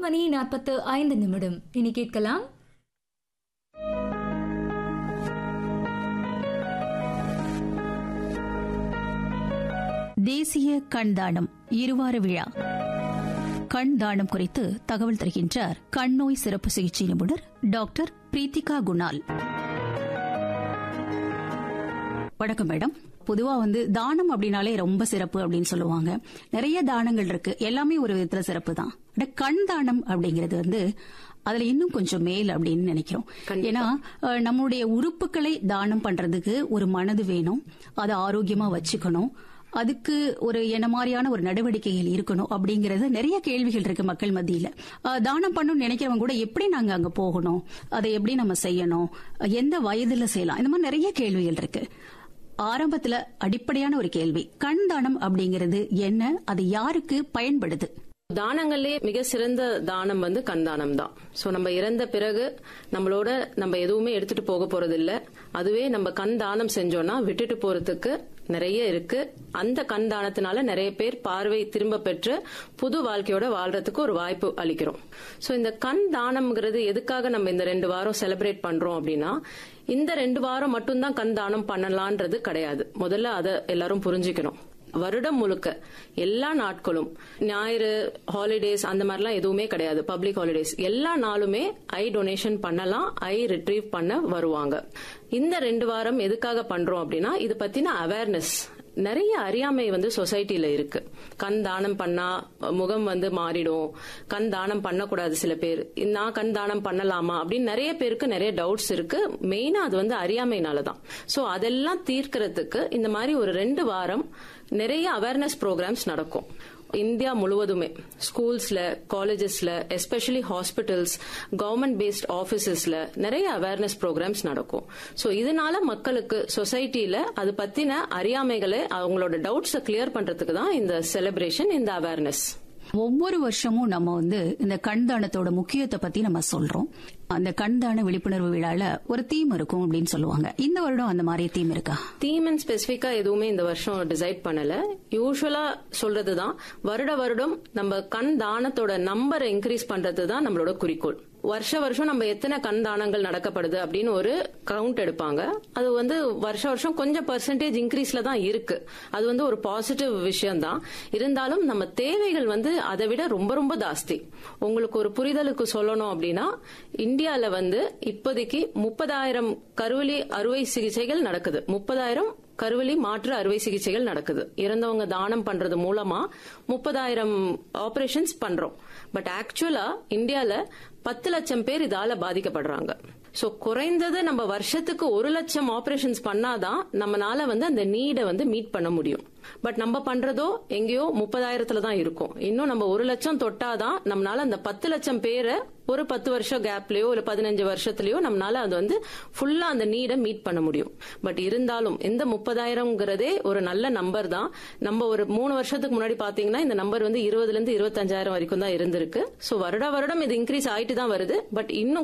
மணி நாற்பத்து ஐந்து நிமிடம் இனி கேட்கலாம் தேசிய கண் தானம் இருவார விழா கண் தானம் குறித்து தகவல் தருகின்றார் கண் நோய் சிறப்பு சிகிச்சை நிபுணர் டாக்டர் பிரீத்திகா குணால் வணக்கம் மேடம் பொதுவா வந்து தானம் அப்படின்னாலே ரொம்ப சிறப்பு அப்படின்னு சொல்லுவாங்க நிறைய தானங்கள் இருக்கு எல்லாமே ஒரு விதத்துல சிறப்பு தான் ஆனா கண் தானம் அப்படிங்கிறது வந்து அதுல இன்னும் கொஞ்சம் மேல் அப்படின்னு நினைக்கிறோம் ஏன்னா அஹ், நம்முடைய உறுப்புகளை தானம் பண்றதுக்கு ஒரு மனது வேணும் அதை ஆரோக்கியமா வச்சுக்கணும் அதுக்கு ஒரு என்ன மாதிரியான ஒரு நடவடிக்கைகள் இருக்கணும் அப்படிங்கறது நிறைய கேள்விகள் இருக்கு மக்கள் மத்தியில அஹ், தானம் பண்ணணும்னு நினைக்கிறவங்க கூட எப்படி நாங்க அங்க போகணும் அதை எப்படி நம்ம செய்யணும் எந்த வயதுல செய்யலாம் இந்த மாதிரி நிறைய கேள்விகள் இருக்கு ஆரம்பத்துல அடிப்படையான ஒரு கேள்வி கண் தானம் அப்படிங்கிறது என்ன அது யாருக்கு பயன்படுது தானங்கள்லயே மிக சிறந்த தானம் வந்து கண்தானம் தான் சோ நம்ம இறந்த பிறகு நம்மளோட நம்ம எதுவுமே எடுத்துட்டு போக போறது இல்ல அதுவே நம்ம கண் தானம் செஞ்சோம்னா விட்டுட்டு போறதுக்கு நிறைய இருக்கு அந்த கண் தானத்தினால நிறைய பேர் பார்வை திரும்ப பெற்று புது வாழ்க்கையோட வாழ்றதுக்கு ஒரு வாய்ப்பு அளிக்கிறோம் சோ இந்த கண் தானம்ங்கிறது எதுக்காக நம்ம இந்த ரெண்டு வாரம் செலிப்ரேட் பண்றோம் அப்படின்னா இந்த ரெண்டு வாரம் மட்டும்தான் கண் தானம் பண்ணலான்றது கிடையாது முதல்ல அதை எல்லாரும் புரிஞ்சுக்கணும் வருடம் முழுக்க எல்லா நாட்களும் ஞாயிறு ஹாலிடேஸ் அந்த மாதிரிலாம் எதுவுமே கிடையாது பப்ளிக் ஹாலிடேஸ் எல்லா நாளுமே ஐ டொனேஷன் பண்ணலாம் ஐ ரிட்ரீவ் பண்ண வருவாங்க இந்த ரெண்டு வாரம் எதுக்காக பண்றோம் அப்படின்னா இது பத்தின அவேர்னஸ் நிறைய அறியாமை வந்து சொசைட்டில இருக்கு கண் தானம் பண்ணா முகம் வந்து மாறிடும் கண் தானம் பண்ணக்கூடாது சில பேர் நான் கண் தானம் பண்ணலாமா அப்படின்னு நிறைய பேருக்கு நிறைய டவுட்ஸ் இருக்கு மெயினா அது வந்து அறியாமைனால தான் சோ அதெல்லாம் தீர்க்கறதுக்கு இந்த மாதிரி ஒரு ரெண்டு வாரம் நிறைய அவேர்னஸ் ப்ரோக்ராம்ஸ் நடக்கும் இந்தியா முழுவதுமே ஸ்கூல்ஸ்ல காலேஜஸ்ல எஸ்பெஷலி ஹாஸ்பிட்டல்ஸ் கவர்மெண்ட் பேஸ்ட் ஆபீசஸ்ல நிறைய அவேர்னஸ் ப்ரோக்ராம்ஸ் நடக்கும் சோ இதனால மக்களுக்கு சொசைட்டில அது பத்தின அறியாமைகளை அவங்களோட டவுட்ஸை கிளியர் பண்றதுக்கு தான் இந்த செலிப்ரேஷன் இந்த அவேர்னஸ் ஒவ்வொரு வருஷமும் நம்ம வந்து இந்த கண் தானத்தோட முக்கியத்தை பத்தி நம்ம சொல்றோம் அந்த கண் தான விழிப்புணர்வு விழால ஒரு தீம் இருக்கும் அப்படின்னு சொல்லுவாங்க இந்த வருடம் அந்த மாதிரி தீம் இருக்கா தீம் அண்ட் ஸ்பெசிஃபிக்கா எதுவுமே இந்த வருஷம் டிசைட் பண்ணல யூஸ்வலா சொல்றதுதான் வருட வருடம் நம்ம கண் தானத்தோட நம்பரை இன்க்ரீஸ் பண்றது தான் நம்மளோட குறிக்கோள் வருஷ வருஷம் நம்ம எத்தனை கண் தானங்கள் நடக்கப்படுது அப்படின்னு ஒரு கவுண்ட் எடுப்பாங்க அது வந்து வருஷ வருஷம் கொஞ்சம் பர்சன்டேஜ் இன்க்ரீஸ்ல தான் இருக்கு அது வந்து ஒரு பாசிட்டிவ் விஷயம் தான் இருந்தாலும் நம்ம தேவைகள் வந்து அதை விட ரொம்ப ரொம்ப ஜாஸ்தி உங்களுக்கு ஒரு புரிதலுக்கு சொல்லணும் அப்படின்னா இந்தியால வந்து இப்போதைக்கு முப்பதாயிரம் கருவலி அறுவை சிகிச்சைகள் நடக்குது முப்பதாயிரம் கருவலி மாற்று அறுவை சிகிச்சைகள் நடக்குது இறந்தவங்க தானம் பண்றது மூலமா முப்பதாயிரம் ஆபரேஷன்ஸ் பண்றோம் பட் ஆக்சுவலா இந்தியால பத்து லட்சம் பேர் இதால பாதிக்கப்படுறாங்க சோ குறைந்தது நம்ம வருஷத்துக்கு ஒரு லட்சம் ஆபரேஷன்ஸ் பண்ணாதான் நம்மனால வந்து அந்த நீடை வந்து மீட் பண்ண முடியும் பட் நம்ம பண்றதோ எங்கேயோ முப்பதாயிரத்துல தான் இருக்கும் இன்னும் நம்ம ஒரு லட்சம் தொட்டாதான் நம்மளால அந்த பத்து லட்சம் பேரை ஒரு பத்து வருஷம் கேப்லயோ இல்ல பதினஞ்சு வருஷத்துலயோ நம்மளால அது வந்து ஃபுல்லா அந்த நீடை மீட் பண்ண முடியும் பட் இருந்தாலும் இந்த முப்பதாயிரம்ங்கிறதே ஒரு நல்ல நம்பர் தான் நம்ம ஒரு மூணு வருஷத்துக்கு முன்னாடி பாத்தீங்கன்னா இந்த நம்பர் வந்து இருபதுல இருந்து இருபத்தஞ்சாயிரம் வரைக்கும் தான் இருந்திருக்கு சோ வருட வருடம் இது இன்க்ரீஸ் ஆயிட்டு தான் வருது பட் இன்னும்